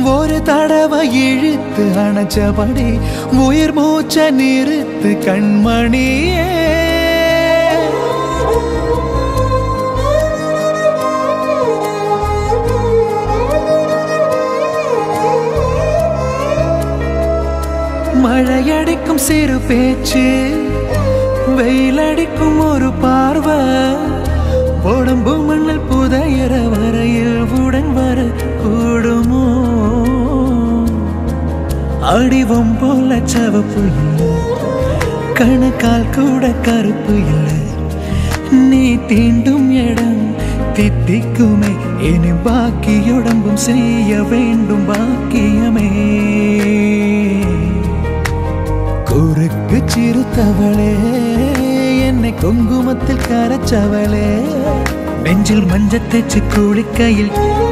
ஒரு தடவை இழுத்து அணைச்சபடி உயிர் மூச்ச நிறுத்து கண்மணியே மழையடிக்கும் சிறு பேச்சு வெயிலடிக்கும் ஒரு பார்வை உடம்பு மண்ணில் புதையற வரையில் உடன் வர கூடுமோ அடிவம் போல சவப்பு இல்லை கணக்கால் கூட கருப்பு இல்லை நீ தீண்டும் இடம் தித்திக்குமே இனி பாக்கி உடம்பும் செய்ய வேண்டும் பாக்கியமே குறுக்கு சிறுத்தவளே என்னை குங்குமத்தில் கரைச்சவளே நெஞ்சில் மஞ்சள் தேச்சு குளிக்கையில்